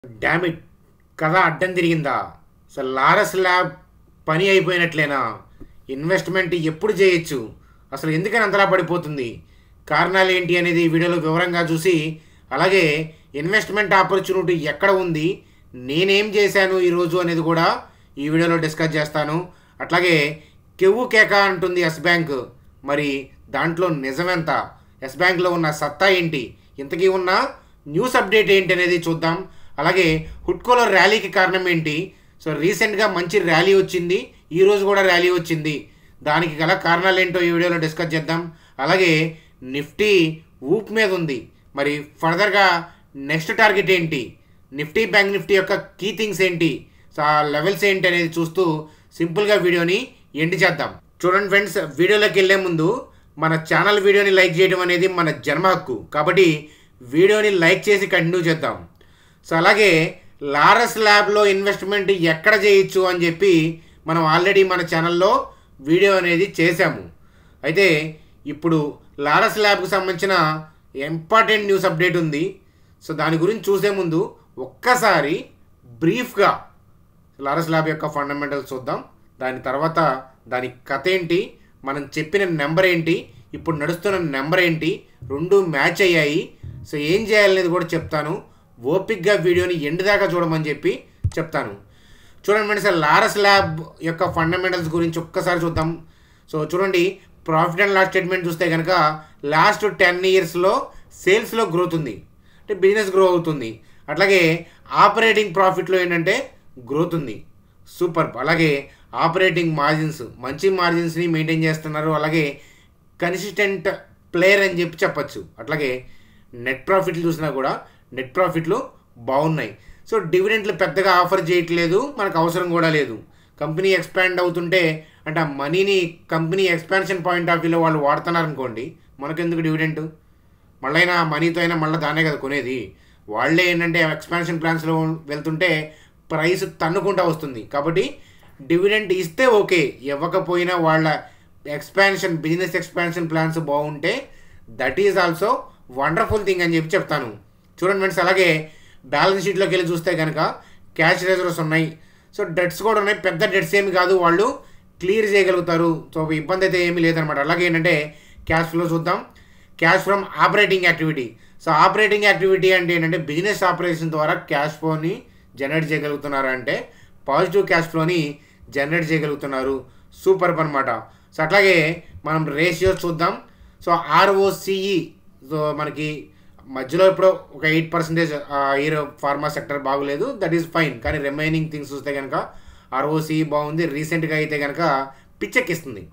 damn it కథ అడ్డం తిరిగిందా అసలు లారస్ ల్యాబ్ పని అయిపోయినట్లేనా ఇన్వెస్ట్మెంట్ ఎప్పుడు చేయొచ్చు అసలు ఎందుకని అంతలా పడిపోతుంది కారణాలు ఏంటి అనేది ఈ వీడియోలో వివరంగా చూసి అలాగే ఇన్వెస్ట్మెంట్ ఆపర్చునిటీ ఎక్కడ ఉంది నేనేం చేశాను ఈరోజు అనేది కూడా ఈ వీడియోలో డిస్కస్ చేస్తాను అట్లాగే కెవ్వు కేక అంటుంది ఎస్ బ్యాంక్ మరి దాంట్లో నిజమెంత ఎస్ బ్యాంక్లో ఉన్న సత్తా ఏంటి ఇంతకీ ఉన్న న్యూస్ అప్డేట్ ఏంటి అనేది చూద్దాం అలాగే హుడ్కోలో ర్యాలీకి కారణం ఏంటి సో రీసెంట్గా మంచి ర్యాలీ వచ్చింది ఈరోజు కూడా ర్యాలీ వచ్చింది దానికి గల కారణాలు ఏంటో ఈ వీడియోలో డిస్కస్ చేద్దాం అలాగే నిఫ్టీ ఊప్ మీద ఉంది మరి ఫర్దర్గా నెక్స్ట్ టార్గెట్ ఏంటి నిఫ్టీ బ్యాంక్ నిఫ్టీ యొక్క కీ థింగ్స్ ఏంటి సో ఆ లెవెల్స్ ఏంటి అనేది చూస్తూ సింపుల్గా వీడియోని ఎండ్ చేద్దాం చూడండి ఫ్రెండ్స్ వీడియోలోకి వెళ్ళే ముందు మన ఛానల్ వీడియోని లైక్ చేయడం అనేది మన జన్మ హక్కు కాబట్టి వీడియోని లైక్ చేసి కంటిన్యూ చేద్దాం సో అలాగే లారస్ ల్యాబ్లో ఇన్వెస్ట్మెంట్ ఎక్కడ చేయొచ్చు అని చెప్పి మనం ఆల్రెడీ మన ఛానల్లో వీడియో అనేది చేశాము అయితే ఇప్పుడు లారస్ ల్యాబ్కి సంబంధించిన ఇంపార్టెంట్ న్యూస్ అప్డేట్ ఉంది సో దాని గురించి చూసే ముందు ఒక్కసారి బ్రీఫ్గా లారస్ ల్యాబ్ యొక్క ఫండమెంటల్స్ చూద్దాం దాని తర్వాత దాని కథ ఏంటి మనం చెప్పిన నెంబర్ ఏంటి ఇప్పుడు నడుస్తున్న నెంబర్ ఏంటి రెండు మ్యాచ్ అయ్యాయి సో ఏం చేయాలనేది కూడా చెప్తాను ఓపిక్గా వీడియోని ఎండ్ దాకా చూడమని చెప్పి చెప్తాను చూడండి ఫ్రెండ్స్ లారస్ ల్యాబ్ యొక్క ఫండమెంటల్స్ గురించి ఒక్కసారి చూద్దాం సో చూడండి ప్రాఫిట్ అండ్ లాస్ స్టేట్మెంట్ చూస్తే కనుక లాస్ట్ టెన్ ఇయర్స్లో సేల్స్లో గ్రోత్ ఉంది అంటే బిజినెస్ గ్రో అవుతుంది అట్లాగే ఆపరేటింగ్ ప్రాఫిట్లో ఏంటంటే గ్రోత్ ఉంది సూపర్ అలాగే ఆపరేటింగ్ మార్జిన్స్ మంచి మార్జిన్స్ని మెయింటైన్ చేస్తున్నారు అలాగే కన్సిస్టెంట్ ప్లేయర్ అని చెప్పి చెప్పచ్చు అట్లాగే నెట్ ప్రాఫిట్లు చూసినా కూడా నెట్ ప్రాఫిట్లు బాగున్నాయి సో డివిడెంట్లు పెద్దగా ఆఫర్ చేయట్లేదు మనకు అవసరం కూడా లేదు కంపెనీ ఎక్స్పాండ్ అవుతుంటే అంటే ఆ మనీని కంపెనీ ఎక్స్పాన్షన్ పాయింట్ ఆఫ్ వ్యూలో వాళ్ళు వాడుతున్నారు అనుకోండి మనకెందుకు డివిడెంట్ మళ్ళైనా మనీతో అయినా మళ్ళీ దానే కదా కొనేది వాళ్ళే ఏంటంటే ఎక్స్పాన్షన్ ప్లాన్స్లో వెళ్తుంటే ప్రైస్ తన్నుకుంటా వస్తుంది కాబట్టి డివిడెంట్ ఇస్తే ఓకే ఇవ్వకపోయినా వాళ్ళ ఎక్స్పాన్షన్ బిజినెస్ ఎక్స్పాన్షన్ ప్లాన్స్ బాగుంటే that is also wonderful thing అని చెప్పి చెప్తాను చూడండి ఫ్రెండ్స్ అలాగే బ్యాలెన్స్ షీట్లోకి వెళ్ళి చూస్తే కనుక క్యాష్ రిజర్వ్స్ ఉన్నాయి సో డెట్స్ కూడా ఉన్నాయి పెద్ద డెట్స్ ఏమి కాదు వాళ్ళు క్లియర్ చేయగలుగుతారు సో ఇబ్బంది అయితే ఏమీ లేదనమాట అలాగే ఏంటంటే క్యాష్ ఫ్లో చూద్దాం cash from operating activity so operating activity అంటే ఏంటంటే బిజినెస్ ఆపరేషన్ ద్వారా క్యాష్ ఫ్లోని జనరేట్ చేయగలుగుతున్నారు అంటే పాజిటివ్ క్యాష్ ఫ్లోని జనరేట్ చేయగలుగుతున్నారు సూపర్ అనమాట సో అట్లాగే మనం రేషియోస్ చూద్దాం సో ఆర్ఓసిఈ సో మనకి మధ్యలో ఇప్పుడు ఒక eight percentage year pharma sector బాగలేదు దట్ ఈస్ ఫైన్ కానీ రిమైనింగ్ థింగ్స్ చూస్తే కనుక ఆర్ఓసిఈ బాగుంది రీసెంట్గా అయితే కనుక పిచ్చెక్కిస్తుంది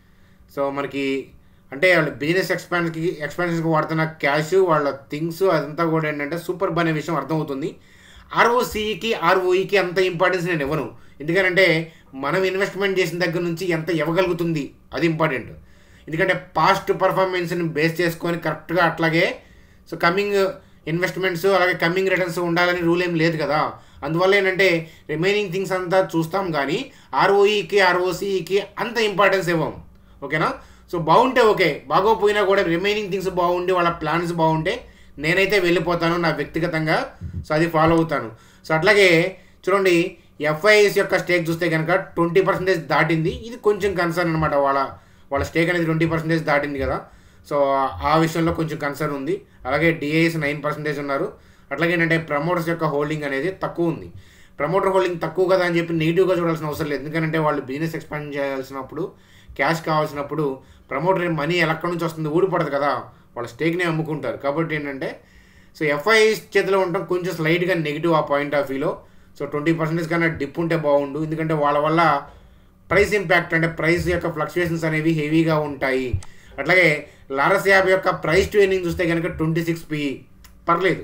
సో మనకి అంటే వాళ్ళ బిజినెస్ ఎక్స్పాన్స్కి ఎక్స్పాన్షన్కి వాడుతున్న క్యాష్ వాళ్ళ థింగ్స్ అదంతా కూడా ఏంటంటే సూపర్ అనే విషయం అర్థమవుతుంది ఆర్ఓసిఈకి ఆర్ఓఈకి అంత ఇంపార్టెన్స్ నేను ఇవ్వను ఎందుకంటే మనం ఇన్వెస్ట్మెంట్ చేసిన దగ్గర నుంచి ఎంత ఇవ్వగలుగుతుంది అది ఇంపార్టెంట్ ఎందుకంటే పాస్ట్ పర్ఫార్మెన్స్ని బేస్ చేసుకొని కరెక్ట్గా అట్లాగే సో కమింగ్ ఇన్వెస్ట్మెంట్స్ అలాగే కమింగ్ రిటర్న్స్ ఉండాలని రూల్ ఏం లేదు కదా అందువల్ల ఏంటంటే రిమైనింగ్ థింగ్స్ అంతా చూస్తాం కానీ ఆర్ఓఈకి ఆర్ఓసిఈకి అంత ఇంపార్టెన్స్ ఇవ్వం ఓకేనా సో బాగుంటే ఓకే బాగోపోయినా కూడా రిమైనింగ్ థింగ్స్ బాగుండి వాళ్ళ ప్లాన్స్ బాగుంటే నేనైతే వెళ్ళిపోతాను నా వ్యక్తిగతంగా సో అది ఫాలో అవుతాను సో అట్లాగే చూడండి ఎఫ్ఐఎస్ యొక్క స్టేక్ చూస్తే కనుక ట్వంటీ పర్సెంటేజ్ దాటింది ఇది కొంచెం కన్సర్న్ అనమాట వాళ్ళ వాళ్ళ స్టేక్ అనేది ట్వంటీ పర్సెంటేజ్ దాటింది కదా సో ఆ విషయంలో కొంచెం కన్సర్న్ ఉంది అలాగే డిఐఎస్ నైన్ పర్సెంటేజ్ ఉన్నారు అట్లాగే ఏంటంటే ప్రమోటర్స్ యొక్క హోల్డింగ్ అనేది తక్కువ ఉంది ప్రమోటర్ హోల్డింగ్ తక్కువ కదా అని చెప్పి నెగిటివ్గా చూడాల్సిన అవసరం లేదు ఎందుకంటే వాళ్ళు బిజినెస్ ఎక్స్పాండ్ చేయాల్సినప్పుడు క్యాష్ కావాల్సినప్పుడు ప్రమోటర్ మనీ ఎక్కడి నుంచి వస్తుంది ఊడిపడదు కదా వాళ్ళ స్టేక్ని అమ్ముకుంటారు కాబట్టి ఏంటంటే సో ఎఫ్ఐ చేతిలో ఉండటం కొంచెం స్లైట్గా నెగిటివ్ ఆ పాయింట్ ఆఫ్ వ్యూలో సో ట్వంటీ పర్సెంటేజ్ కన్నా డిప్ ఉంటే బాగుండు ఎందుకంటే వాళ్ళ వల్ల ప్రైస్ ఇంపాక్ట్ అంటే ప్రైస్ యొక్క ఫ్లక్చుయేషన్స్ అనేవి హెవీగా ఉంటాయి అట్లాగే లారస్ యాప్ యొక్క ప్రైస్ టు ఎర్నింగ్ చూస్తే కనుక ట్వంటీ సిక్స్ పి పర్లేదు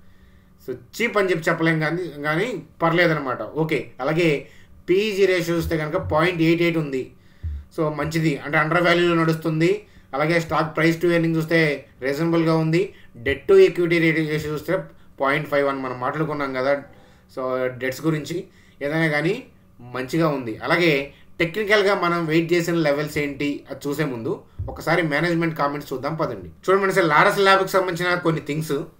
సో చీప్ అని చెప్పి చెప్పలేం కానీ కానీ పర్లేదనమాట ఓకే అలాగే పీఈజీ రేషియో చూస్తే కనుక పాయింట్ ఎయిట్ ఎయిట్ ఉంది సో మంచిది అంటే అండర్ వాల్యూలో నడుస్తుంది అలాగే స్టాక్ ప్రైస్ టు ఎర్నింగ్ చూస్తే రీజనబుల్గా ఉంది డెట్ టు ఈక్విటీ రేషియో చూస్తే పాయింట్ ఫైవ్ అని మనం మాట్లాడుకున్నాం కదా సో డెట్స్ గురించి ఏదైనా కానీ మంచిగా ఉంది అలాగే టెక్నికల్గా మనం వెయిట్ చేసిన లెవెల్స్ ఏంటి అది చూసే ముందు ఒకసారి మేనేజ్మెంట్ కామెంట్స్ చూద్దాం పదండి చూడండి సార్ లారస్ ల్యాబ్కి సంబంధించిన కొన్ని థింగ్స్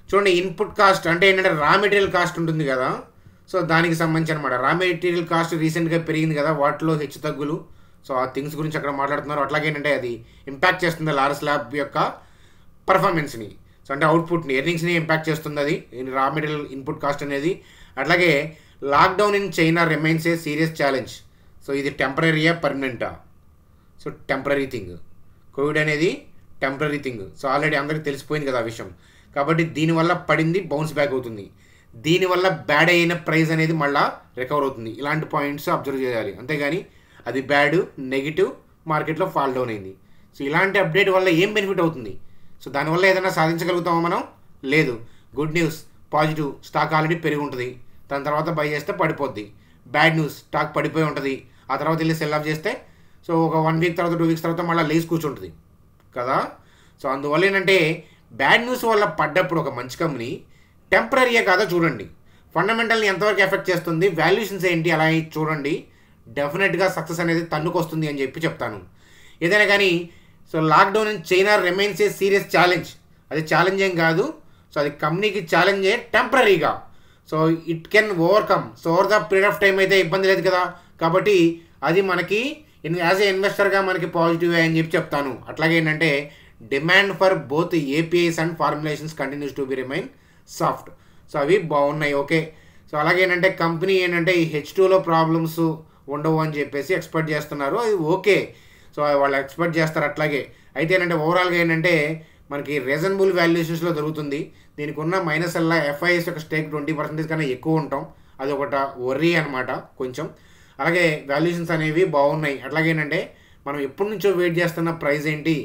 చూడండి ఇన్పుట్ కాస్ట్ అంటే ఏంటంటే రా మెటీరియల్ కాస్ట్ ఉంటుంది కదా సో దానికి సంబంధించి అనమాట రా మెటీరియల్ కాస్ట్ రీసెంట్గా పెరిగింది కదా వాటిలో హెచ్చు తగ్గులు సో ఆ థింగ్స్ గురించి అక్కడ మాట్లాడుతున్నారు అట్లాగే ఏంటంటే అది ఇంపాక్ట్ చేస్తుంది లారస్ ల్యాబ్ యొక్క పర్ఫార్మెన్స్ని సో అంటే అవుట్పుట్ని ఎర్నింగ్స్ని ఇంపాక్ట్ చేస్తుంది అది రా మెటీరియల్ ఇన్పుట్ కాస్ట్ అనేది అట్లాగే lockdown in China remains a serious challenge so ఇది టెంపరీయా పర్మనెంటా సో టెంపరీ థింగ్ కోవిడ్ అనేది టెంపరీ థింగ్ సో ఆల్రెడీ అందరికీ తెలిసిపోయింది కదా ఆ విషయం కాబట్టి దీనివల్ల పడింది బౌన్స్ బ్యాక్ అవుతుంది దీనివల్ల బ్యాడ్ అయిన ప్రైస్ అనేది మళ్ళీ రికవర్ అవుతుంది ఇలాంటి పాయింట్స్ అబ్జర్వ్ చేయాలి అంతేగాని అది బ్యాడ్ నెగిటివ్ మార్కెట్లో ఫాల్ డౌన్ అయింది సో ఇలాంటి అప్డేట్ వల్ల ఏం బెనిఫిట్ అవుతుంది సో దానివల్ల ఏదైనా సాధించగలుగుతామా మనం లేదు good news positive stock already పెరిగి ఉంటుంది దాని తర్వాత బై చేస్తే పడిపోద్ది బ్యాడ్ న్యూస్ స్టాక్ పడిపోయి ఉంటుంది ఆ తర్వాత వెళ్ళి సెల్ ఆఫ్ చేస్తే సో ఒక వన్ వీక్ తర్వాత టూ వీక్స్ తర్వాత మళ్ళీ లేచి కూర్చుంటుంది కదా సో అందువల్ల ఏంటంటే బ్యాడ్ న్యూస్ వల్ల పడ్డప్పుడు ఒక మంచి కంపెనీ టెంపరీయే కాదో చూడండి ఫండమెంటల్ని ఎంతవరకు ఎఫెక్ట్ చేస్తుంది వాల్యుయేషన్స్ ఏంటి అలా చూడండి డెఫినెట్గా సక్సెస్ అనేది తన్నుకొస్తుంది అని చెప్పి చెప్తాను ఏదైనా కానీ so lockdown in China remains a serious challenge అది ఛాలెంజ్ ఏం కాదు సో అది కంపెనీకి ఛాలెంజ్ ఏ టెంపరీగా so it can overcome so over the period of time అయితే ఇబ్బంది లేదు కదా కాబట్టి అది మనకి యాజ్ ఏ ఇన్వెస్టర్గా మనకి పాజిటివ్ అని చెప్పి చెప్తాను అట్లాగే ఏంటంటే demand for both APIs and formulations continues to be remain soft so అవి బాగున్నాయి ఓకే సో అలాగే ఏంటంటే కంపెనీ ఏంటంటే ఈ హెచ్ టూలో ప్రాబ్లమ్స్ ఉండవు అని చెప్పేసి ఎక్స్పెక్ట్ చేస్తున్నారు అది ఓకే సో వాళ్ళు ఎక్స్పెక్ట్ చేస్తారు అట్లాగే అయితే ఏంటంటే ఓవరాల్గా ఏంటంటే మనకి రీజనబుల్ వాల్యుయేషన్స్లో దొరుకుతుంది దీనికి ఉన్న మైనస్ అల్లా ఎఫ్ఐఎస్ యొక్క స్టేక్ ట్వంటీ పర్సెంటేజ్ కన్నా ఎక్కువ ఉంటాం అది ఒకట వర్రీ అనమాట కొంచెం అలాగే వాల్యుయేషన్స్ అనేవి బాగున్నాయి అట్లాగే ఏంటంటే మనం ఎప్పటి నుంచో వెయిట్ చేస్తున్న ప్రైస్ ఏంటి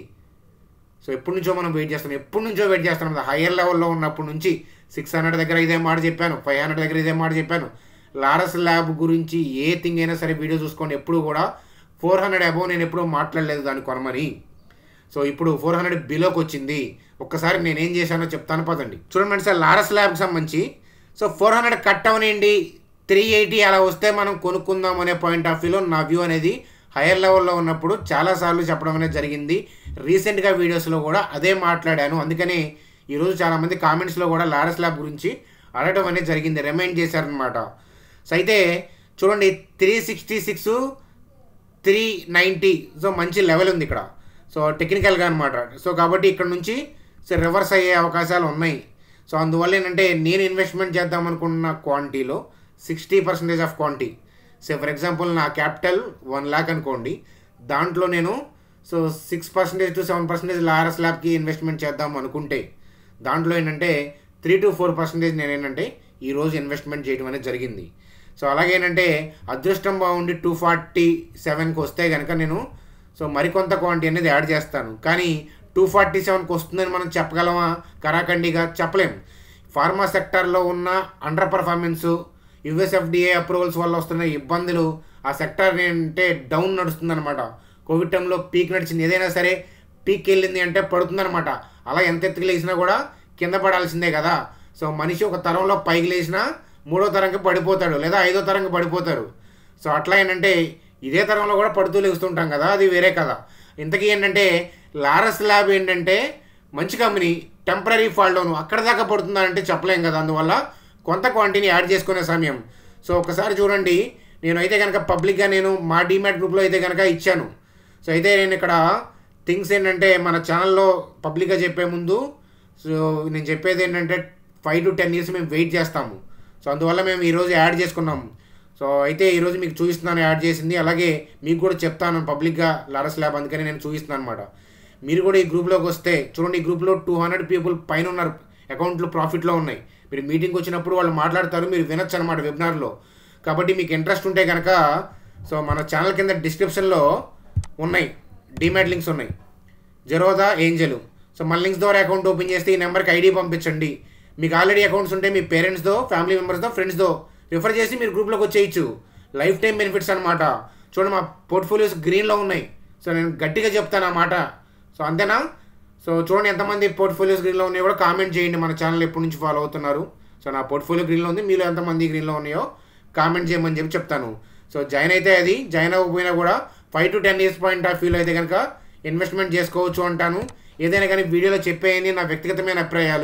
సో ఎప్పటి నుంచో మనం వెయిట్ చేస్తాం ఎప్పటి నుంచో వెయిట్ చేస్తున్నాం హయ్యర్ లెవెల్లో ఉన్నప్పటి నుంచి సిక్స్ హండ్రెడ్ దగ్గర ఇదే మాట చెప్పాను ఫైవ్ హండ్రెడ్ దగ్గర ఇదే మాట చెప్పాను లారస్ ల్యాబ్ గురించి ఏ థింగ్ అయినా సరే వీడియో చూసుకోండి ఎప్పుడు కూడా ఫోర్ హండ్రెడ్ అబోవ్ నేను ఎప్పుడూ మాట్లాడలేదు దాన్ని కొనమని సో ఇప్పుడు ఫోర్ హండ్రెడ్ బిలోకి వచ్చింది ఒక్కసారి నేను ఏం చేశానో చెప్తాను పదండి చూడండి సార్ లారస్ ల్యాబ్కి సంబంధించి సో ఫోర్ హండ్రెడ్ కట్ అవనండి త్రీ ఎయిటీ అలా వస్తే మనం కొనుక్కుందాం అనే పాయింట్ ఆఫ్ వ్యూలో నా వ్యూ అనేది హైయర్ లెవెల్లో ఉన్నప్పుడు చాలాసార్లు చెప్పడం అనేది జరిగింది రీసెంట్గా వీడియోస్లో కూడా అదే మాట్లాడాను అందుకని ఈరోజు చాలామంది కామెంట్స్లో కూడా లారస్ ల్యాబ్ గురించి అడగడం అనేది జరిగింది రిమైండ్ చేశారనమాట సో అయితే చూడండి three sixty six three ninety so మంచి లెవెల్ ఉంది ఇక్కడ సో టెక్నికల్గా అనమాట సో కాబట్టి ఇక్కడ నుంచి సో రివర్స్ అయ్యే అవకాశాలు ఉన్నాయి సో అందువల్ల ఏంటంటే నేను ఇన్వెస్ట్మెంట్ చేద్దాం అనుకున్న క్వాంటిటీలో sixty percentage of quantity so for example నా క్యాపిటల్ వన్ ల్యాక్ అనుకోండి దాంట్లో నేను so six percentage to seven percentage Laurus ల్యాబ్కి ఇన్వెస్ట్మెంట్ చేద్దాం అనుకుంటే దాంట్లో ఏంటంటే త్రీ టు ఫోర్ పర్సెంటేజ్ నేను ఏంటంటే ఈరోజు ఇన్వెస్ట్మెంట్ చేయడం అనేది జరిగింది సో అలాగే ఏంటంటే అదృష్టం బాగుండి టూ ఫార్టీ సెవెన్కి వస్తే కనుక నేను సో మరికొంత క్వాంటిటీ అనేది యాడ్ చేస్తాను కానీ టూ ఫార్టీ సెవెన్కి వస్తుందని మనం చెప్పగలమా కరాఖండిగా చెప్పలేం ఫార్మా సెక్టార్లో ఉన్న అండర్ పర్ఫార్మెన్సు యుఎస్ఎఫ్డిఏ అప్రూవల్స్ వల్ల వస్తున్న ఇబ్బందులు ఆ సెక్టార్ ఏంటంటే డౌన్ నడుస్తుందన్నమాట కోవిడ్ టైంలో పీక్ నడిచింది ఏదైనా సరే పీక్ వెళ్ళింది అంటే పడుతుందన్నమాట అలా ఎంత ఎత్తుకు లేచినా కూడా కింద పడాల్సిందే కదా సో మనిషి ఒక తరంలో పైకి లేచినా మూడో తరంకి పడిపోతాడు లేదా ఐదో తరంకి పడిపోతారు సో అట్లా ఏంటంటే ఇదే తరంలో కూడా పడుతూ లేస్తుంటాం కదా అది వేరే కదా ఇంతకీ ఏంటంటే లారస్ ల్యాబ్ ఏంటంటే మంచి కంపెనీ టెంపరీ ఫాల్ డౌన్ అక్కడ దాకా పడుతుందంటే చెప్పలేం కదా అందువల్ల కొంత క్వాంటిటీని యాడ్ చేసుకునే సమయం సో ఒకసారి చూడండి నేను అయితే కనుక పబ్లిక్గా నేను మా డీమ్యాట్ గ్రూప్లో అయితే కనుక ఇచ్చాను సో అయితే నేను ఇక్కడ థింగ్స్ ఏంటంటే మన ఛానల్లో పబ్లిక్గా చెప్పే ముందు సో నేను చెప్పేది ఏంటంటే ఫైవ్ టు టెన్ ఇయర్స్ మేము వెయిట్ చేస్తాము సో అందువల్ల మేము ఈరోజు యాడ్ చేసుకున్నాము సో అయితే ఈరోజు మీకు చూపిస్తున్నాను యాడ్ చేసింది అలాగే మీకు కూడా చెప్తాను పబ్లిక్గా లారస్ ల్యాబ్ అందుకని నేను చూపిస్తున్నాను అనమాట మీరు కూడా ఈ గ్రూప్లోకి వస్తే చూడండి ఈ గ్రూప్లో టూ హండ్రెడ్ పీపుల్ పైన ఉన్నారు అకౌంట్లు ప్రాఫిట్లో ఉన్నాయి మీరు మీటింగ్కి వచ్చినప్పుడు వాళ్ళు మాట్లాడతారు మీరు వినొచ్చు అనమాట వెబినార్లో కాబట్టి మీకు ఇంట్రెస్ట్ ఉంటే కనుక సో మన ఛానల్ కింద డిస్క్రిప్షన్లో ఉన్నాయి డిమాట్ లింక్స్ ఉన్నాయి జెరోదా ఏంజలు సో మన లింక్స్ ద్వారా అకౌంట్ ఓపెన్ చేస్తే ఈ నెంబర్కి ఐడి పంపించండి మీకు ఆల్రెడీ అకౌంట్స్ ఉంటే మీ పేరెంట్స్తో ఫ్యామిలీ మెంబర్స్తో ఫ్రెండ్స్తో రిఫర్ చేసి మీరు గ్రూప్లోకి వచ్చేయచ్చు లైఫ్ టైం బెనిఫిట్స్ అనమాట చూడండి మా పోర్ట్ఫోలియోస్ గ్రీన్లో ఉన్నాయి సో నేను గట్టిగా చెప్తాను ఆ మాట సో అంతేనా సో చూడండి ఎంతమంది పోర్ట్ఫోలియోస్ గ్రీన్లో ఉన్నాయో కూడా కామెంట్ చేయండి మన ఛానల్ ఎప్పటి నుంచి ఫాలో అవుతున్నారు సో నా పోర్ట్ఫోలియో గ్రీన్లో ఉంది మీలో ఎంతమంది గ్రీన్లో ఉన్నాయో కామెంట్ చేయమని చెప్పి చెప్తాను సో జాయిన్ అయితే అది జాయిన్ అవ్వకపోయినా కూడా five to ten years point of వ్యూలో అయితే కనుక ఇన్వెస్ట్మెంట్ చేసుకోవచ్చు అంటాను ఏదైనా కానీ వీడియోలో చెప్పేయండి నా వ్యక్తిగతమైన అభిప్రాయాలు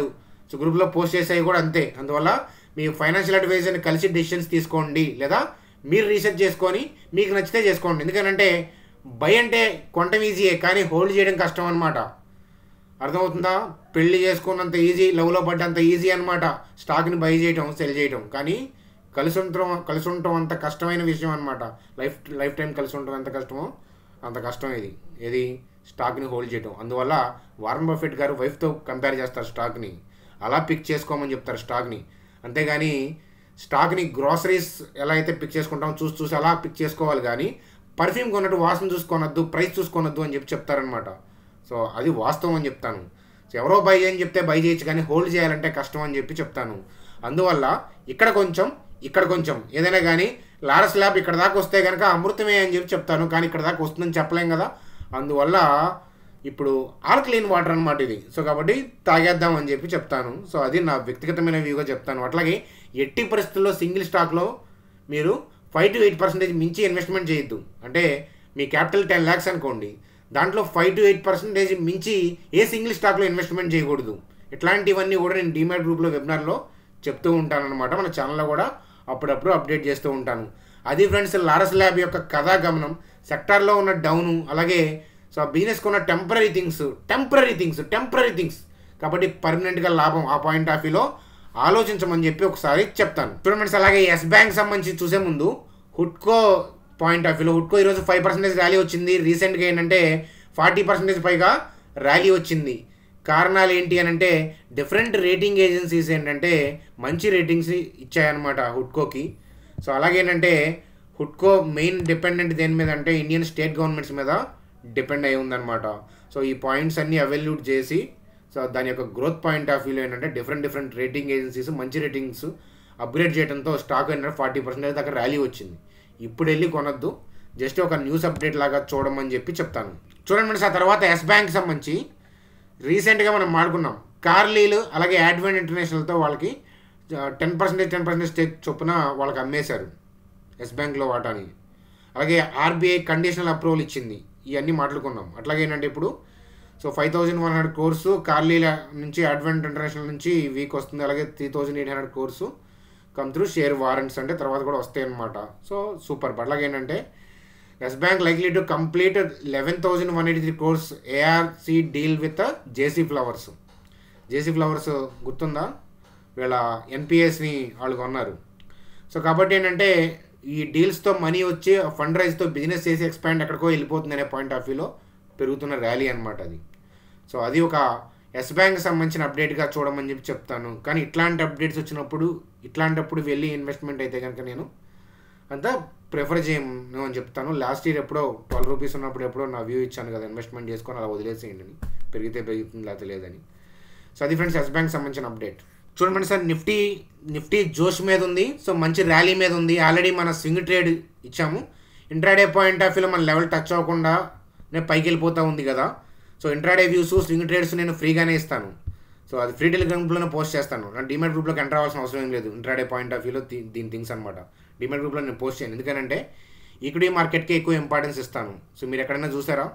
సో గ్రూప్లో పోస్ట్ చేసేవి కూడా అంతే అందువల్ల మీ ఫైనాన్షియల్ అడ్వైజర్ని కలిసి డెసిషన్స్ తీసుకోండి లేదా మీరు రీసెర్చ్ చేసుకొని మీకు నచ్చితే చేసుకోండి ఎందుకంటే బై అంటే కొనటం ఈజీయే కానీ హోల్డ్ చేయడం కష్టం అనమాట అర్థమవుతుందా పెళ్లి చేసుకున్నంత ఈజీ లవ్లో పడ్డంత ఈజీ అనమాట స్టాక్ని బై చేయటం సెల్ చేయటం కానీ కలిసి ఉండటం కలిసి ఉండటం అంత కష్టమైన విషయం అనమాట లైఫ్ లైఫ్ టైం కలిసి ఉండటం ఎంత కష్టమో అంత కష్టం ఇది ఏది స్టాక్ని హోల్డ్ చేయటం అందువల్ల వారన్ బఫెట్ గారు వైఫ్తో కంపేర్ చేస్తారు స్టాక్ని అలా పిక్ చేసుకోమని చెప్తారు స్టాక్ని అంతేగాని స్టాక్ని గ్రాసరీస్ ఎలా అయితే పిక్ చేసుకుంటామో చూసి చూసి అలా పిక్ చేసుకోవాలి కానీ పర్ఫ్యూమ్ కొన్నట్టు వాసన చూసుకొనొద్దు ప్రైస్ చూసుకొనొద్దు అని చెప్పి చెప్తారనమాట సో అది వాస్తవం అని చెప్తాను సో ఎవరో బై చేయని చెప్తే బై చేయొచ్చు కానీ హోల్డ్ చేయాలంటే కష్టం అని చెప్పి చెప్తాను అందువల్ల ఇక్కడ కొంచెం ఇక్కడ కొంచెం ఏదైనా కానీ లారస్ ల్యాబ్ ఇక్కడ దాకా వస్తే కనుక అమృతమే అని చెప్పి చెప్తాను కానీ ఇక్కడ దాకా వస్తుందని చెప్పలేం కదా అందువల్ల ఇప్పుడు ఆల్కలీన్ వాటర్ అనమాట ఇది సో కాబట్టి తాగేద్దాం అని చెప్పి చెప్తాను సో అది నా వ్యక్తిగతమైన వ్యూగా చెప్తాను అట్లాగే ఎట్టి పరిస్థితుల్లో సింగిల్ స్టాక్లో మీరు ఫైవ్ టు ఎయిట్ పర్సెంటేజ్ మించి ఇన్వెస్ట్మెంట్ చేయొద్దు అంటే మీ క్యాపిటల్ టెన్ ల్యాక్స్ అనుకోండి దాంట్లో ఫైవ్ టు ఎయిట్ పర్సెంటేజ్ మించి ఏ సింగిల్ స్టాక్లో ఇన్వెస్ట్మెంట్ చేయకూడదు ఇట్లాంటివన్నీ కూడా నేను డిమాట్ గ్రూప్లో వెబినార్లో చెప్తూ ఉంటాను అనమాట మన ఛానల్లో కూడా అప్పుడప్పుడు అప్డేట్ చేస్తూ ఉంటాను అది ఫ్రెండ్స్ లారస్ ల్యాబ్ యొక్క కథా గమనం సెక్టార్లో ఉన్న డౌను అలాగే సో ఆ బిజినెస్కి ఉన్న temporary things temporary things temporary things కాబట్టి పర్మనెంట్గా లాభం ఆ పాయింట్ ఆఫ్ వ్యూలో ఆలోచించమని చెప్పి ఒకసారి చెప్తాను చూడండి ఫ్రెండ్స్ అలాగే ఎస్ బ్యాంక్ సంబంధించి చూసే ముందు హుడ్కో పాయింట్ ఆఫ్ వ్యూలో హుడ్కో ఈరోజు ఫైవ్ పర్సెంటేజ్ ర్యాలీ వచ్చింది రీసెంట్గా ఏంటంటే ఫార్టీ పర్సెంటేజ్ పైగా ర్యాలీ వచ్చింది కారణాలు ఏంటి అని అంటే డిఫరెంట్ రేటింగ్ ఏజెన్సీస్ ఏంటంటే మంచి రేటింగ్స్ ఇచ్చాయన్నమాట హుడ్కోకి సో అలాగేంటంటే హుడ్కో మెయిన్ డిపెండెంట్ దేని మీద అంటే ఇండియన్ స్టేట్ గవర్నమెంట్స్ మీద డిపెండ్ అయి ఉందన్నమాట సో ఈ పాయింట్స్ అన్నీ అవైల్యూట్ చేసి సో దాని యొక్క గ్రోత్ పాయింట్ ఆఫ్ వ్యూలో ఏంటంటే డిఫరెంట్ డిఫరెంట్ రేటింగ్ ఏజెన్సీస్ మంచి రేటింగ్స్ అప్గ్రేడ్ చేయడంతో స్టాక్ ఏంటంటే ఫార్టీ పర్సెంటేజ్ దాకా ర్యాలీ వచ్చింది ఇప్పుడు వెళ్ళి కొనొద్దు జస్ట్ ఒక న్యూస్ అప్డేట్ లాగా చూడమని చెప్పి చెప్తాను చూడండి ఫ్రెండ్స్ ఆ తర్వాత ఎస్ బ్యాంక్ సంబంధించి రీసెంట్గా మనం మాడుకున్నాం కార్లీలు అలాగే అడ్వెంట్ ఇంటర్నేషనల్తో వాళ్ళకి ten percentage ten percentage stake చొప్పున వాళ్ళకి అమ్మేశారు ఎస్ బ్యాంక్లో వాటాని అలాగే ఆర్బీఐ కండిషనల్ అప్రూవల్ ఇచ్చింది ఇవన్నీ మాట్లాడుకున్నాం అట్లాగే ఏంటంటే ఇప్పుడు so five thousand one hundred crore కార్లీల నుంచి అడ్వెంట్ ఇంటర్నేషనల్ నుంచి వీక్ వస్తుంది అలాగే three thousand eight hundred crore come through share warrants అంటే తర్వాత కూడా వస్తాయి అనమాట సో సూపర్ అట్లాగే ఏంటంటే Yes Bank likely to complete eleven thousand one eighty three crores ARC deal with JC Flowers JC Flowers గుర్తుందా వీళ్ళ ఎన్పిఎస్ని వాళ్ళు కొన్నారు సో కాబట్టి ఏంటంటే ఈ డీల్స్తో మనీ వచ్చి ఫండ్ రైజ్తో బిజినెస్ చేసి ఎక్స్పాండ్ ఎక్కడికో వెళ్ళిపోతుంది అనే పాయింట్ ఆఫ్ వ్యూలో పెరుగుతున్న ర్యాలీ అనమాట అది సో అది ఒక ఎస్ బ్యాంక్ సంబంధించిన అప్డేట్గా చూడమని చెప్పి చెప్తాను కానీ ఇట్లాంటి అప్డేట్స్ వచ్చినప్పుడు ఇట్లాంటప్పుడు వెళ్ళి ఇన్వెస్ట్మెంట్ అయితే కనుక నేను అంతా ప్రిఫర్ చేయను అని చెప్తాను లాస్ట్ ఇయర్ ఎప్పుడో ట్వెల్వ్ రూపీస్ ఉన్నప్పుడు ఎప్పుడో నా వ్యూ ఇచ్చాను కదా ఇన్వెస్ట్మెంట్ చేసుకొని అలా వదిలేసేయండి అని పెరిగితే పెరుగుతుంది లేకపోతే లేదని సో అది ఫ్రెండ్స్ ఎస్ బ్యాంక్ సంబంధించిన అప్డేట్ చూడండి సార్ నిఫ్టీ నిఫ్టీ జోష్ మీద ఉంది సో మంచి ర్యాలీ మీద ఉంది ఆల్రెడీ మన స్వింగ్ ట్రేడ్ ఇచ్చాము ఇంట్రాడే పాయింట్ ఆఫ్ వ్యూలో మన లెవెల్ టచ్ అవ్వకుండా నేను పైకి వెళ్ళిపోతూ ఉంది కదా so intraday views swing trades నేను ఫ్రీగానే ఇస్తాను సో అది ఫ్రీ టెలిగ్రామ్ గ్రూప్లోనే పోస్ట్ చేస్తాను నా డిమెట్ గ్రూప్లోకి ఎంటర్ అవ్వాల్సిన అవసరం ఏం లేదు ఇంట్రాడే పాయింట్ ఆఫ్ వ్యూలో దీని థింగ్స్ అనమాట డిమెట్ గ్రూప్లో నేను పోస్ట్ చేయను ఎందుకంటే ఈక్విటీ మార్కెట్కి ఎక్కువ ఇంపార్టెన్స్ ఇస్తాను సో మీరు ఎక్కడైనా చూసారా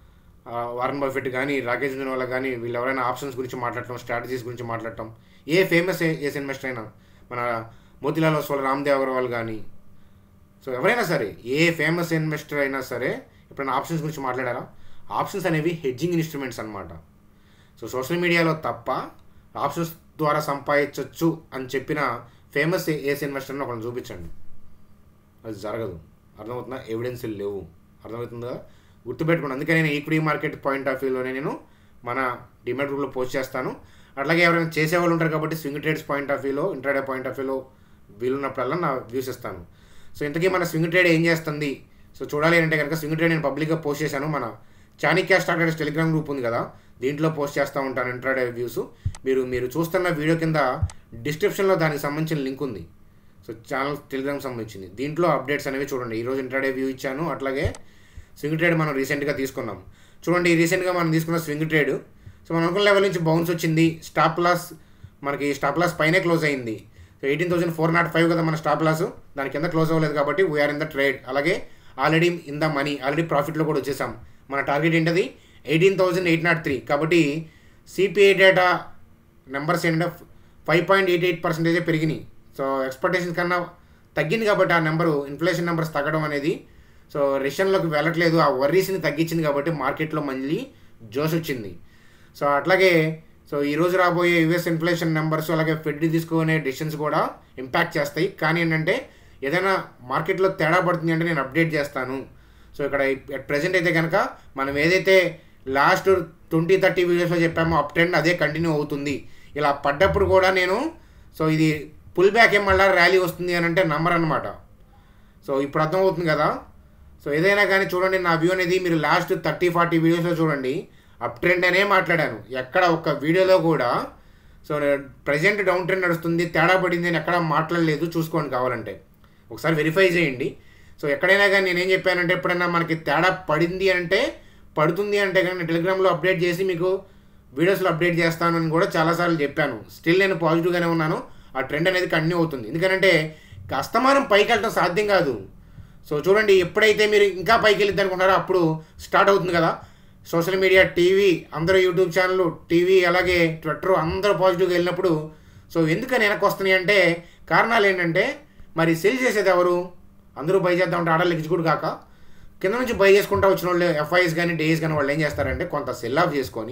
వారన్ బఫెట్ కానీ రాకేష్ వాళ్ళ కానీ వీళ్ళు ఎవరైనా ఆప్షన్స్ గురించి మాట్లాడటం స్ట్రాటజీస్ గురించి మాట్లాడటం ఏ ఫేమస్ ఏస్ ఇన్వెస్టర్ అయినా మన మోతిలాల్ ఓస్వాల్ రామ్దేవ్ అగర్వాల్ కానీ సో ఎవరైనా సరే ఏ ఫేమస్ ఇన్వెస్టర్ అయినా సరే ఎప్పుడైనా ఆప్షన్స్ గురించి మాట్లాడారా ఆప్షన్స్ అనేవి హెడ్జింగ్ ఇన్స్ట్రుమెంట్స్ అనమాట సో సోషల్ మీడియాలో తప్ప ఆప్షన్స్ ద్వారా సంపాదించవచ్చు అని చెప్పిన ఫేమస్ ఏస్ ఇన్వెస్టర్ని ఒకరిని చూపించండి అది జరగదు అర్థమవుతుందా ఎవిడెన్స్ లేవు అర్థమవుతుందా గుర్తుపెట్టుకోండి అందుకే నేను ఈక్విటీ మార్కెట్ పాయింట్ ఆఫ్ వ్యూలోనే నేను మన డిమాట్ గ్రూప్లో పోస్ట్ చేస్తాను అట్లాగే ఎవరైనా చేసేవాళ్ళు ఉంటారు కాబట్టి స్వింగ్ ట్రేడ్స్ పాయింట్ ఆఫ్ వ్యూలో ఇంట్రాడే పాయింట్ ఆఫ్ వ్యూలో వీలున్నప్పుడల్లా నా వ్యూస్ ఇస్తాను సో ఇంతకీ మన స్వింగ్ ట్రేడ్ ఏం చేస్తుంది సో చూడాలి అంటే కనుక స్వింగ్ ట్రేడ్ నేను పబ్లిక్గా పోస్ట్ చేశాను మన Chanakya stock traders Telegram group ఉంది కదా దీంట్లో పోస్ట్ చేస్తూ ఉంటాను ఇంట్రాడే వ్యూస్ మీరు మీరు చూస్తున్న వీడియో కింద డిస్క్రిప్షన్లో దానికి సంబంధించిన లింక్ ఉంది సో ఛానల్ టెలిగ్రామ్ సంబంధించింది దీంట్లో అప్డేట్స్ అనేవి చూడండి ఈరోజు ఇంట్రాడే వ్యూ ఇచ్చాను అట్లాగే స్వింగ్ ట్రేడ్ మనం రీసెంట్గా తీసుకున్నాం చూడండి రీసెంట్గా మనం తీసుకున్న స్వింగ్ ట్రేడ్ సో మనం అనుకున్న లెవెల్ నుంచి బౌన్స్ వచ్చింది స్టాప్ లాస్ మనకి స్టాప్ లాస్ పైనే క్లోజ్ అయింది so eighteen thousand four nought five కదా మన స్టాప్ లాస్ దాని కింద క్లోజ్ అవ్వలేదు కాబట్టి వీఆర్ ఇన్ ద ట్రేడ్ అలాగే already in the money already ప్రాఫిట్లో కూడా వచ్చేసాం మన టార్గెట్ ఏంటది eighteen thousand eight nought three కాబట్టి సిపిఐ డేటా నెంబర్స్ ఏంటంటే ఫైవ్ పాయింట్ ఎయిట్ ఎయిట్ పర్సెంటేజే పెరిగినాయి సో ఎక్స్పెక్టేషన్ కన్నా తగ్గింది కాబట్టి ఆ నెంబరు ఇన్ఫ్లేషన్ నెంబర్స్ తగ్గడం అనేది సో రిషన్లోకి వెళ్ళట్లేదు ఆ వర్రీస్ని తగ్గించింది కాబట్టి మార్కెట్లో మళ్ళీ జోష్ వచ్చింది సో అట్లాగే సో ఈ రోజు రాబోయే యుఎస్ ఇన్ఫ్లేషన్ నెంబర్స్ అలాగే ఫెడ్ తీసుకునే డిసిషన్స్ కూడా ఇంపాక్ట్ చేస్తాయి కానీ ఏంటంటే ఏదైనా మార్కెట్లో తేడా పడుతుంది అంటే నేను అప్డేట్ చేస్తాను సో ఇక్కడ అట్ ప్రజెంట్ అయితే కనుక మనం ఏదైతే లాస్ట్ ట్వంటీ థర్టీ వీడియోస్లో చెప్పామో అప్ ట్రెండ్ అదే కంటిన్యూ అవుతుంది ఇలా పడ్డప్పుడు కూడా నేను సో ఇది పుల్ బ్యాక్ ఏం మళ్ళీ ర్యాలీ వస్తుంది అని అంటే నమ్మర్ అనమాట సో ఇప్పుడు అర్థమవుతుంది కదా సో ఏదైనా కానీ చూడండి నా వ్యూ అనేది మీరు లాస్ట్ థర్టీ ఫార్టీ వీడియోస్లో చూడండి అప్ ట్రెండ్ అనే మాట్లాడాను ఎక్కడ ఒక్క వీడియోలో కూడా సో ప్రజెంట్ డౌన్ ట్రెండ్ నడుస్తుంది తేడా పడింది అని ఎక్కడ మాట్లాడలేదు చూసుకోండి కావాలంటే ఒకసారి వెరిఫై చేయండి సో ఎక్కడైనా కానీ నేనేం చెప్పానంటే ఎప్పుడైనా మనకి తేడా పడింది అంటే పడుతుంది అంటే కానీ టెలిగ్రామ్లో అప్డేట్ చేసి మీకు వీడియోస్లో అప్డేట్ చేస్తాను అని కూడా చాలాసార్లు చెప్పాను స్టిల్ నేను పాజిటివ్గానే ఉన్నాను ఆ ట్రెండ్ అనేది కంటిన్యూ అవుతుంది ఎందుకంటే అస్తమానం పైకి వెళ్ళడం సాధ్యం కాదు సో చూడండి ఎప్పుడైతే మీరు ఇంకా పైకి వెళ్ళిద్ది అనుకుంటారో అప్పుడు స్టార్ట్ అవుతుంది కదా సోషల్ మీడియా టీవీ అందరూ యూట్యూబ్ ఛానల్ టీవీ అలాగే ట్విట్టర్ అందరూ పాజిటివ్గా వెళ్ళినప్పుడు సో ఎందుకని వెనక్కి వస్తున్నాయి అంటే కారణాలు ఏంటంటే మరి సెల్ చేసేది ఎవరు అందరూ బై చేద్దామంటే ఆర్డర్లు ఎగ్జిక్యూట్ కాక కింద నుంచి బై చేసుకుంటా వచ్చిన వాళ్ళు ఎఫ్ఐఎస్ కానీ డేస్ కానీ వాళ్ళు ఏం చేస్తారంటే కొంత సెల్ ఆఫ్ చేసుకొని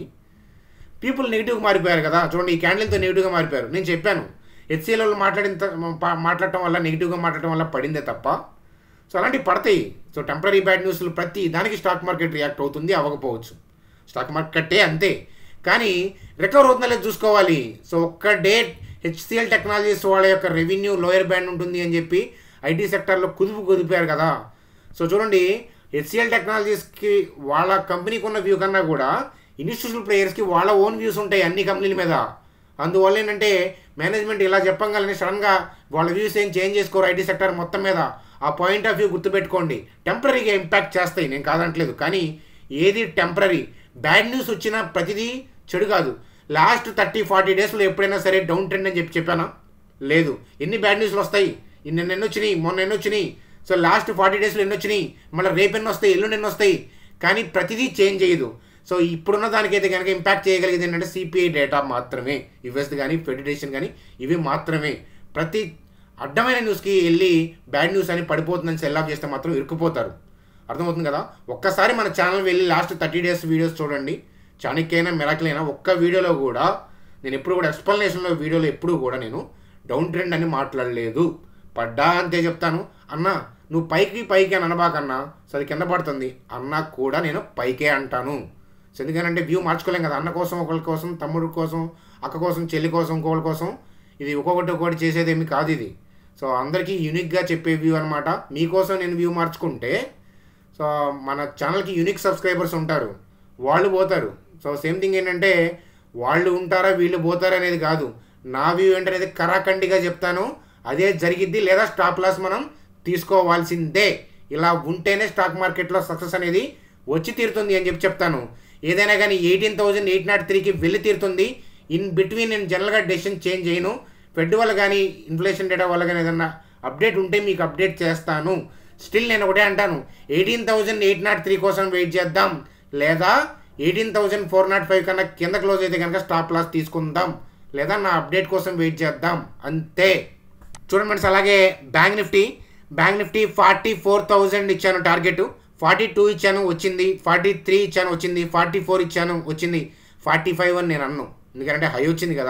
పీపుల్ నెగిటివ్గా మారిపోయారు కదా చూడండి ఈ క్యాండిల్తో నెగిటివ్గా మారిపోయారు నేను చెప్పాను హెచ్సిఎల్ వాళ్ళు మాట్లాడిన త- పా- మాట్లాడటం వల్ల నెగిటివ్గా మాట్లాడటం వల్ల పడిందే తప్ప సో అలాంటివి పడతాయి సో టెంపరీ బ్యాడ్ న్యూస్లు ప్రతి దానికి స్టాక్ మార్కెట్ రియాక్ట్ అవుతుంది అవ్వకపోవచ్చు స్టాక్ మార్కెటే అంతే కానీ రికవర్ అవుతుందా లేదు చూసుకోవాలి సో ఒక్క డే హెచ్సిఎల్ టెక్నాలజీస్ వాళ్ళ యొక్క రెవెన్యూ లోయర్ బ్యాండ్ ఉంటుంది అని చెప్పి ఐటీ సెక్టర్లో కుదుపు కుదిపారు కదా సో చూడండి హెచ్సిఎల్ టెక్నాలజీస్కి వాళ్ళ కంపెనీకి ఉన్న వ్యూ కన్నా కూడా ఇన్స్టిట్యూషనల్ ప్లేయర్స్కి వాళ్ళ ఓన్ వ్యూస్ ఉంటాయి అన్ని కంపెనీల మీద అందువల్ల ఏంటంటే మేనేజ్మెంట్ ఇలా చెప్పంగానే సడన్గా వాళ్ళ వ్యూస్ ఏం చేంజ్ చేసుకోరు ఐటీ సెక్టర్ మొత్తం మీద ఆ పాయింట్ ఆఫ్ వ్యూ గుర్తుపెట్టుకోండి టెంపరీగా ఇంపాక్ట్ చేస్తాయి నేను కాదంటలేదు కానీ ఏది టెంపరీ బ్యాడ్ న్యూస్ వచ్చినా ప్రతిదీ చెడు కాదు లాస్ట్ థర్టీ ఫార్టీ డేస్లో ఎప్పుడైనా సరే డౌన్ ట్రెండ్ అని చెప్పి చెప్పానా లేదు ఎన్ని బ్యాడ్ న్యూస్లు వస్తాయి ఇన్ని ఎన్ని వచ్చినాయి మొన్న ఎన్ని వచ్చినాయి సో లాస్ట్ ఫార్టీ డేస్లో ఎన్ని వచ్చినాయి మళ్ళీ రేపు ఎన్ని వస్తాయి ఎల్లుండి ఎన్ని వస్తాయి కానీ ప్రతిదీ చేంజ్ చేయదు సో ఇప్పుడున్న దానికైతే కనుక ఇంపాక్ట్ చేయగలిగేది ఏంటంటే సిపిఐ డేటా మాత్రమే యుఎస్ కానీ ఫెడరేషన్ కానీ ఇవి మాత్రమే ప్రతి అడ్డమైన న్యూస్కి వెళ్ళి బ్యాడ్ న్యూస్ అని పడిపోతుందని సెల్ ఆఫ్ చేస్తే మాత్రం ఇరుక్కుపోతారు అర్థమవుతుంది కదా ఒక్కసారి మన ఛానల్ వెళ్ళి లాస్ట్ థర్టీ డేస్ వీడియోస్ చూడండి చాణక్యైనా మిరాకిల్ అయినా ఒక్క వీడియోలో కూడా నేను ఎప్పుడు కూడా ఎక్స్ప్లెనేషన్లో వీడియోలో ఎప్పుడు కూడా నేను డౌన్ ట్రెండ్ అని మాట్లాడలేదు పడ్డా అంతే చెప్తాను అన్న నువ్వు పైకి పైకి అని అనబాకన్నా సో అది కింద పడుతుంది అన్న కూడా నేను పైకే అంటాను సో ఎందుకంటే వ్యూ మార్చుకోలేం కదా అన్న కోసం ఒకరి కోసం తమ్ముడు కోసం అక్క కోసం చెల్లి కోసం ఇంకొకరి కోసం ఇది ఒక్కొక్కటి ఒక్కొక్కటి చేసేది ఏమి కాదు ఇది సో అందరికీ యూనిక్గా చెప్పే వ్యూ అనమాట మీకోసం నేను వ్యూ మార్చుకుంటే సో మన ఛానల్కి యూనిక్ సబ్స్క్రైబర్స్ ఉంటారు వాళ్ళు పోతారు సో సేమ్ థింగ్ ఏంటంటే వాళ్ళు ఉంటారా వీళ్ళు పోతారా అనేది కాదు నా వ్యూ ఏంటనేది కరాఖండిగా చెప్తాను అదే జరిగిద్ది లేదా స్టాప్ లాస్ మనం తీసుకోవాల్సిందే ఇలా ఉంటేనే స్టాక్ మార్కెట్లో సక్సెస్ అనేది వచ్చి తీరుతుంది అని చెప్పి చెప్తాను ఏదైనా కానీ ఎయిటీన్ థౌజండ్ ఎయిట్ నాట్ త్రీకి వెళ్ళి తీరుతుంది ఇన్ బిట్వీన్ నేను జనరల్గా డెసిషన్ చేంజ్ చేయను ఫెడ్ వల్ల కానీ ఇన్ఫ్లేషన్ డేటా వల్ల కానీ ఏదన్నా అప్డేట్ ఉంటే మీకు అప్డేట్ చేస్తాను స్టిల్ నేను ఒకటే అంటాను eighteen thousand eight nought three కోసం వెయిట్ చేద్దాం లేదా eighteen thousand four nought five కన్నా కింద క్లోజ్ అయితే కనుక స్టాప్ లాస్ తీసుకుందాం లేదా నా అప్డేట్ కోసం వెయిట్ చేద్దాం అంతే చూడండి ఫ్రెండ్స్ అలాగే bank Nifty bank Nifty forty four thousand ఇచ్చాను టార్గెట్ ఫార్టీ టూ ఇచ్చాను వచ్చింది ఫార్టీ త్రీ ఇచ్చాను వచ్చింది ఫార్టీ ఫోర్ ఇచ్చాను వచ్చింది ఫార్టీ ఫైవ్ అని నేను అన్ను ఎందుకంటే హై వచ్చింది కదా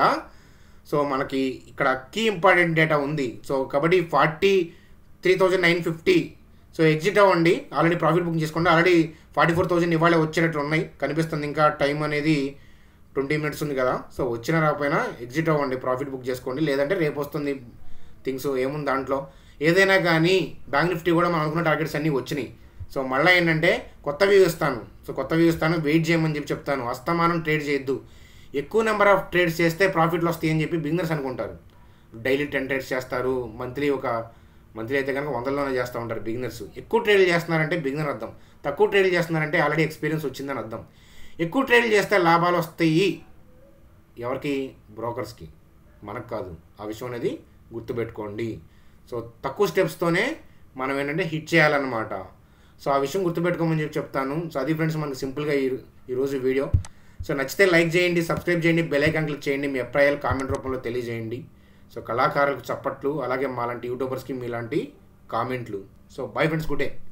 సో మనకి ఇక్కడ కీ ఇంపార్టెంట్ డేటా ఉంది సో కాబట్టి forty three thousand nine fifty so exit అవ్వండి ఆల్రెడీ ప్రాఫిట్ బుక్ చేసుకోండి ఆల్రెడీ ఫార్టీ ఫోర్ థౌజండ్ ఇవాళ వచ్చేటట్లు ఉన్నాయి కనిపిస్తుంది ఇంకా టైం అనేది ట్వంటీ మినిట్స్ ఉంది కదా సో వచ్చినా రాకపోయినా ఎగ్జిట్ అవ్వండి ప్రాఫిట్ బుక్ చేసుకోండి లేదంటే రేపు వస్తుంది థింగ్స్ ఏముంది దాంట్లో ఏదైనా కానీ బ్యాంక్ నిఫ్టీ కూడా మనం అనుకున్న టార్గెట్స్ అన్నీ వచ్చినాయి సో మళ్ళీ ఏంటంటే కొత్త వ్యూ ఇస్తాను సో కొత్త వ్యూ ఇస్తాను వెయిట్ చేయమని చెప్పి చెప్తాను అస్తమానం ట్రేడ్ చేయొద్దు ఎక్కువ నెంబర్ ఆఫ్ ట్రేడ్స్ చేస్తే ప్రాఫిట్లు వస్తాయి అని చెప్పి బిజినెస్ అనుకుంటారు డైలీ టెన్ ట్రేడ్స్ చేస్తారు మంత్లీ ఒక మంత్లీ అయితే కనుక వందల్లోనే చేస్తూ ఉంటారు బిగినర్స్ ఎక్కువ ట్రేడ్లు చేస్తున్నారంటే బిగినర్ అర్థం తక్కువ ట్రేడ్లు చేస్తున్నారంటే ఆల్రెడీ ఎక్స్పీరియన్స్ వచ్చిందని అర్థం ఎక్కువ ట్రేడ్లు చేస్తే లాభాలు వస్తాయి ఎవరికి బ్రోకర్స్కి మనకు కాదు ఆ విషయం అనేది గుర్తుపెట్టుకోండి సో తక్కువ స్టెప్స్తోనే మనం ఏంటంటే హిట్ చేయాలన్నమాట సో ఆ విషయం గుర్తుపెట్టుకోమని చెప్పి చెప్తాను సో అది ఫ్రెండ్స్ మనకు సింపుల్గా ఈ ఈరోజు వీడియో సో నచ్చితే లైక్ చేయండి సబ్స్క్రైబ్ చేయండి బెల్ ఐకాన్ క్లిక్ చేయండి మీ అభిప్రాయాలు కామెంట్ రూపంలో తెలియజేయండి సో కళాకారులకు చప్పట్లు అలాగే మాలాంటి యూట్యూబర్స్కి మీలాంటి కామెంట్లు so bye friends good day